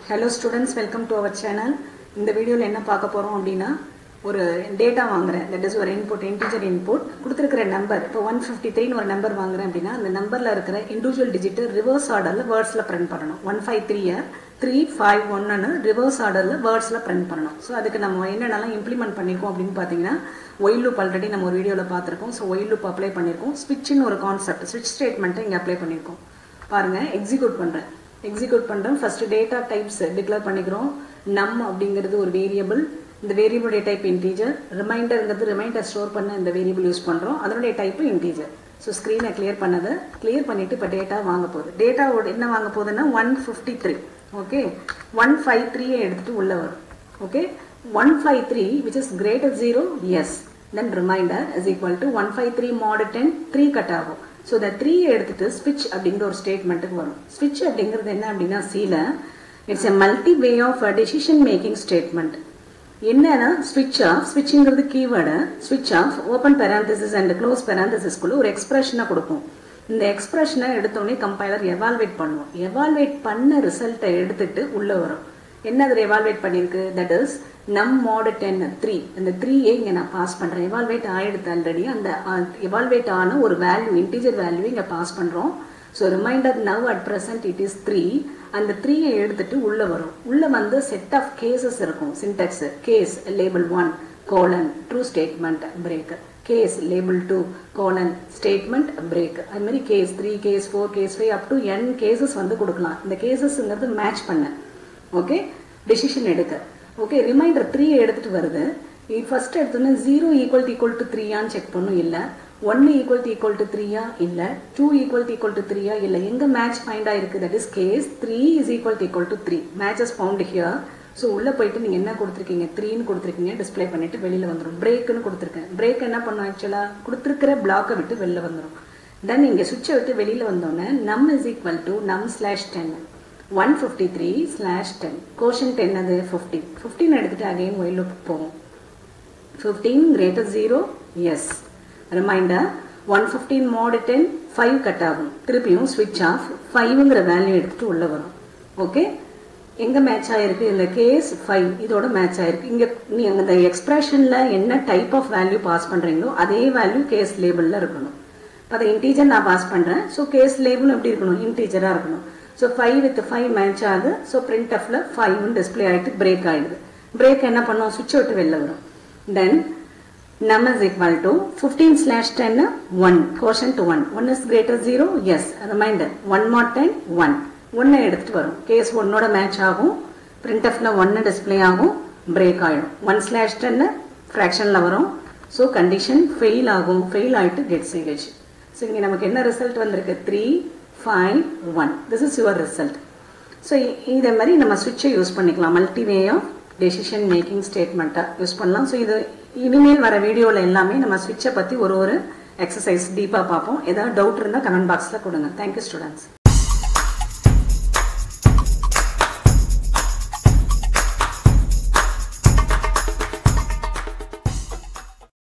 hello students welcome to our channel இந்த வீடியோவில் என்ன பார்க்க போகிறோம் அப்படின்னா ஒரு டேட்டா வாங்குறேன் தட் இஸ் ஒரு இன்புட் இன்டிஜர் இன்புட் கொடுத்துருக்கிற நம்பர் இப்போ ஒன் ஃபிஃப்டி த்ரீன்னு ஒரு நம்பர் வாங்குறேன் அப்படின்னா அந்த நம்பரில் இருக்கிற இண்டிவிஜுவல் டிஜிட்டு ரிவர்ஸ் ஆர்டரில் வேர்ட்ஸில் பிரிண்ட் பண்ணணும் ஒன் ஃபைவ் த்ரீயை த்ரீ ஃபைவ் ஒன்னு ரிவர்ஸ் ஆர்டரில் வேர்ட்ஸில் பிரிண்ட் பண்ணணும் ஸோ அதுக்கு நம்ம என்னென்னலாம் இம்ப்ளிமெண்ட் பண்ணியிருக்கோம் அப்படின்னு பார்த்தீங்கன்னா ஒயில் லூப் ஆல்ரெடி நம்ம ஒரு வீடியோவில் பார்த்துருக்கோம் ஸோ ஒயில் லூப் அப்ளை பண்ணியிருக்கோம் ஸ்விட்ச்னு ஒரு கான்செப்ட் ஸ்விட்ச் ஸ்டேட்மெண்ட்டை இங்கே அப்ளை பண்ணியிருக்கோம் பாருங்கள் எக்ஸிக்யூட் பண்ணுறேன் எக்ஸிக்யூட் பண்ணுறோம் ஃபஸ்ட்டு டேட்டா டைப்ஸ் டிக்ளேர் பண்ணிக்கிறோம் நம் அப்படிங்கிறது ஒரு வேரியபிள் இந்த வேரியபிளுடைய டைப் இன்டீஜர் ரிமைண்டருங்கிறது ரிமைண்டர் ஸ்டோர் பண்ண இந்த வேரியபிள் யூஸ் பண்ணுறோம் அதனுடைய டைப்பு இன்டீஜர் ஸோ ஸ்க்ரீனை கிளியர் பண்ணது கிளியர் பண்ணிவிட்டு இப்போ டேட்டா வாங்க போகுது டேட்டாவோட என்ன வாங்க போகுதுன்னா one fifty three okay one five த்ரீயை எடுத்துகிட்டு உள்ளே வரும் okay one five three which is greater zero yes then remainder is equal to one five three mod ten three cut ஆகும் ஸோ இந்த த்ரீயை எடுத்துட்டு ஸ்விட்ச் அப்படிங்கிற ஒரு ஸ்டேட்மெண்ட்டுக்கு வரும் ஸ்விட்ச் அப்படிங்கிறது என்ன அப்படின்னா சீல it's a multi way of decision making statement என்னன்னா ஸ்விட்ச் ஆஃப் ஸ்விட்சுங்கிறது கீவேர்டு ஸ்விட்ச் of open parenthesis and close பெராந்தசிஸ்குள்ள ஒரு எக்ஸ்பிரஷனை கொடுக்கும் இந்த எக்ஸ்பிரஷனை எடுத்தோடனே கம்பைலர் எவால்வேட் பண்ணுவோம் எவால்வேட் பண்ண ரிசல்ட்டை எடுத்துட்டு உள்ளே வரும் என்ன அதில் எவால்வேட் பண்ணியிருக்கு தட் இஸ் நம் மாடு டென் த்ரீ அந்த த்ரீயே இங்கே நான் பாஸ் பண்ணுறேன் எவால்வேட் ஆகிடுது ஆல்ரெடி அந்த எவால்வேட் ஆன ஒரு வேல்யூ இன்டீஜர் வேல்யூ இங்கே பாஸ் பண்ணுறோம் so remainder now at present it is three அந்த த்ரீயை எடுத்துட்டு உள்ளே வரும் உள்ளே வந்து செட் ஆஃப் கேசஸ் இருக்கும் syntax case label one colon true statement break case label two colon statement break அது மாதிரி case three case four case five up to N cases வந்து கொடுக்கலாம் இந்த கேசஸ்ங்கிறது மேட்ச் பண்ண ஓகே டெசிஷன் எடுக்க ஓகே ரிமைண்டர் த்ரீ எடுத்துட்டு வருது ஃபர்ஸ்ட் எடுத்தோன்னே ஜீரோ ஈக்குவல் ஈக்குவல் டு த்ரீயான்னு செக் பண்ணும் இல்லை ஒன்று ஈக்குவல் டு ஈக்குவல் டு த்ரீயா இல்லை two equal to equal to த்ரீயா இல்லை எங்கே மேட்ச் ஃபைண்ட் ஆயிருக்கு that is case three is equal to equal to three matches found here so உள்ளே போயிட்டு நீங்கள் என்ன கொடுத்துருக்கீங்க த்ரீன்னு கொடுத்துருக்கீங்க டிஸ்பிளே பண்ணிட்டு வெளியில் வந்துடும் பிரேக்குன்னு கொடுத்துருக்கேன் பிரேக் என்ன பண்ணும் ஆக்சுவலாக கொடுத்துருக்கிற பிளாக்கை விட்டு வெளில வந்துடும் தென் இங்கே சுவிட்சை விட்டு வெளியில் வந்தோடனே num is equal to num slash ten one fifty three slash ten quotient ten அது ஃபிஃப்டீன் ஃபிஃப்டீன் எடுத்துகிட்டு அகைன் ஒயில் போகும் fifteen greater zero yes remainder one fifteen mod ten five cut ஆகும் திருப்பியும் ஸ்விட்ச் ஆஃப் ஃபைவ்ங்கிற வேல்யூ எடுத்துகிட்டு உள்ளே வரும் okay எங்கே மேட்ச் ஆகிருக்கு இந்த கேஸ் ஃபைவ் இதோட மேட்ச் ஆகிருக்கு இங்கே நீங்கள் அந்த எக்ஸ்ப்ரெஷனில் என்ன டைப் ஆஃப் வேல்யூ பாஸ் பண்ணுறீங்களோ அதே வேல்யூ கேஸ் லேபிளில் இருக்கணும் இப்போ அதை இன்டீஜர் நான் பாஸ் பண்ணுறேன் ஸோ கேஸ் லேபிள் எப்படி இருக்கணும் இன்டீஜராக இருக்கணும் so five with five match ஆகுது ஸோ பிரிண்ட் ஆஃபில் ஃபைவ்னு டிஸ்பிளே ஆகிட்டு பிரேக் ஆகிடுது பிரேக் என்ன பண்ணுவோம் சுவிட்ச் விட்டு வெளில வரும் தென் num is equal to 15 slash 10 1 quotient 1 1 is greater 0 yes reminder 1 more 10 1 ஒன்று எடுத்துட்டு வரும் கேஸ் ஒன்னோட மேட்ச் ஆகும் பிரிண்ட் ஆஃப்ல ஒன்று டிஸ்பிளே ஆகும் பிரேக் ஆகிடும் ஒன் ஸ்லாஷ் டென்னு ஃப்ராக்ஷனில் வரும் ஸோ கண்டிஷன் ஃபெயில் ஆகும் ஃபெயில் ஆகிட்டு கெட் சிஹெச் ஸோ இங்கே நமக்கு என்ன ரிசல்ட் வந்திருக்கு three five one this is your result so இதே மாதிரி நம்ம சுவிட்சை யூஸ் பண்ணிக்கலாம் multi way of decision making ஸ்டேட்மெண்ட்டாக யூஸ் பண்ணலாம் ஸோ இது இனிமேல் வர வீடியோவில் எல்லாமே நம்ம சுவிட்சை பற்றி ஒரு ஒரு எக்ஸசைஸ் டீப்பாக பார்ப்போம் ஏதாவது டவுட் இருந்தால் கமெண்ட் பாக்ஸில் கொடுங்க தேங்க்யூ ஸ்டூடெண்ட்ஸ்